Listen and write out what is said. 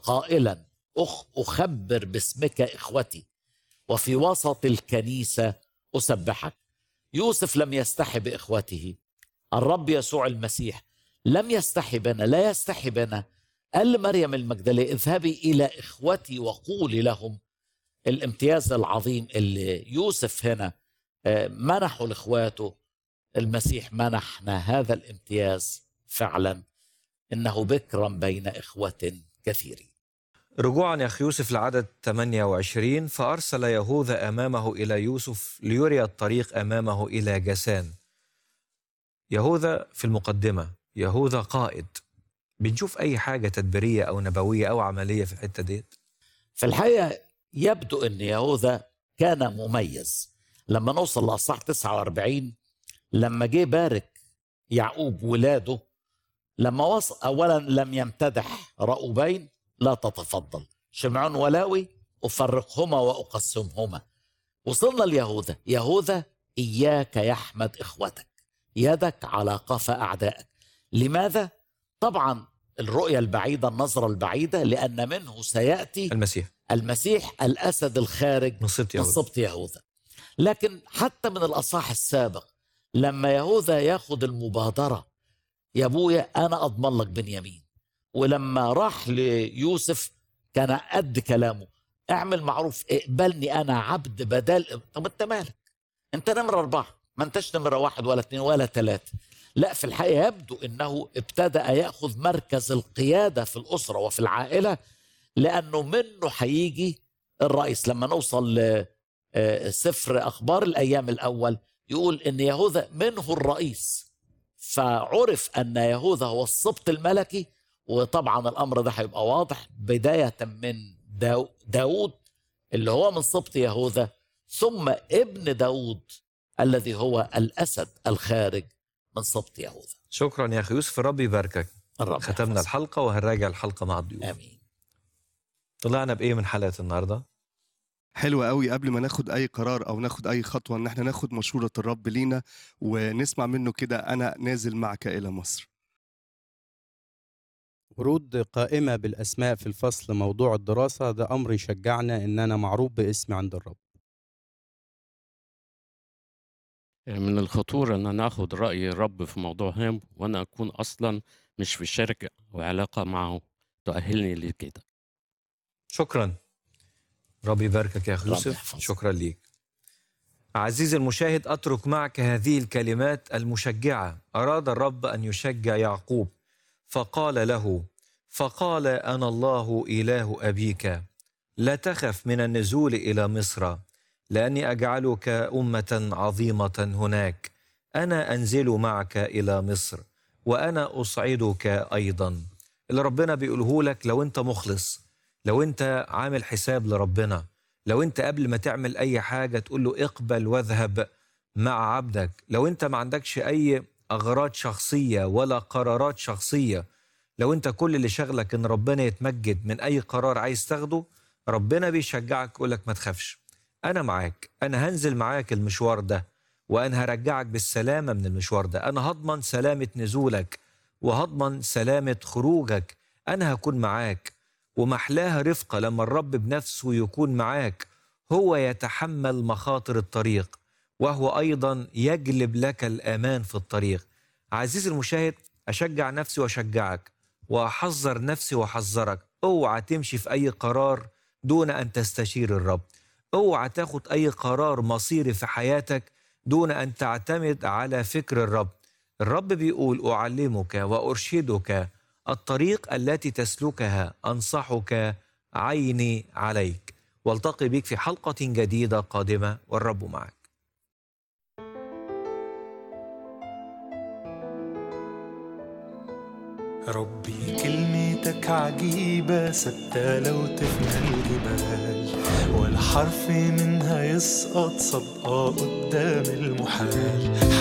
قائلا أخ أخبر باسمك إخوتي وفي وسط الكنيسة أسبحك يوسف لم يستحي بإخوته الرب يسوع المسيح لم يستحي بنا لا يستحي بنا قال لمريم المجدلية اذهبي إلى إخوتي وقولي لهم الامتياز العظيم اللي يوسف هنا آه، منحه لاخواته المسيح منحنا هذا الامتياز فعلا انه بكرا بين اخوه كثيرين رجوعا يا أخي يوسف لعدد 28 فأرسل يهوذا أمامه إلى يوسف ليري الطريق أمامه إلى جسان يهوذا في المقدمة يهوذا قائد بنشوف أي حاجة تدبيرية أو نبوية أو عملية في الحتة ديت في الحقيقه يبدو ان يهوذا كان مميز لما نوصل لاصحاح 49 لما جه بارك يعقوب ولاده لما وصل اولا لم يمتدح رأوبين لا تتفضل شمعون ولاوي افرقهما واقسمهما وصلنا ليهوذا يهوذا اياك يحمد اخوتك يدك على قفا اعدائك لماذا طبعا الرؤيه البعيده النظره البعيده لان منه سياتي المسيح المسيح الاسد الخارج من سبط من يهوذا سبط يهوذا لكن حتى من الاصحاح السابق لما يهوذا ياخد المبادره يا ابويا انا اضمن لك بنيامين ولما راح ليوسف كان قد كلامه اعمل معروف اقبلني انا عبد بدل طب انت مالك انت نمرة أربعة ما انتش نمرة واحد ولا اثنين ولا ثلاثة لا في الحقيقة يبدو أنه ابتدأ يأخذ مركز القيادة في الأسرة وفي العائلة لأنه منه هيجي الرئيس لما نوصل لسفر أخبار الأيام الأول يقول أن يهوذا منه الرئيس فعرف أن يهوذا هو السبط الملكي وطبعا الأمر ده هيبقى واضح بداية من داو داود اللي هو من سبط يهوذا ثم ابن داود الذي هو الأسد الخارج من سبط يهوذا شكرا يا أخي يوسف الرب يباركك الرب ختمنا يحفظك. الحلقة وهنراجع الحلقة مع الضيوف آمين طلعنا بإيه من حلقة النهاردة؟ حلو قوي قبل ما ناخد اي قرار او ناخد اي خطوه ان احنا ناخد مشوره الرب لينا ونسمع منه كده انا نازل معك الى مصر ورود قائمة بالأسماء في الفصل موضوع الدراسة ده أمر يشجعنا إن أنا معروف باسمي عند الرب من الخطورة إن أنا آخد رأي الرب في موضوع هام وأنا أكون أصلا مش في شركة وعلاقة معه تؤهلني لكده شكرا ربي يباركك يا أخي رب يوسف يحفظك. شكرا ليك عزيزي المشاهد أترك معك هذه الكلمات المشجعة أراد الرب أن يشجع يعقوب فقال له فقال أنا الله إله أبيك لا تخف من النزول إلى مصر لأني أجعلك أمة عظيمة هناك أنا أنزل معك إلى مصر وأنا أصعدك أيضا اللي ربنا بيقوله لك لو أنت مخلص لو أنت عامل حساب لربنا لو أنت قبل ما تعمل أي حاجة تقول له اقبل واذهب مع عبدك لو أنت ما عندكش أي أغراض شخصية ولا قرارات شخصية لو أنت كل اللي شغلك إن ربنا يتمجد من أي قرار عايز تاخده ربنا بيشجعك يقول لك ما تخافش أنا معاك أنا هنزل معاك المشوار ده وأنا هرجعك بالسلامة من المشوار ده أنا هضمن سلامة نزولك وهضمن سلامة خروجك أنا هكون معاك ومحلاها رفقة لما الرب بنفسه يكون معاك هو يتحمل مخاطر الطريق وهو أيضا يجلب لك الأمان في الطريق عزيزي المشاهد أشجع نفسي وأشجعك وأحذر نفسي وأحذرك اوعى تمشي في أي قرار دون أن تستشير الرب اوعى تاخد أي قرار مصيري في حياتك دون أن تعتمد على فكر الرب الرب بيقول أعلمك وأرشدك الطريق التي تسلكها أنصحك عيني عليك والتقي بك في حلقة جديدة قادمة والرب معك ربي كلمتك عجيبة ثابتة لو تفنى الجبال ولا حرف منها يسقط صدقة قدام المحال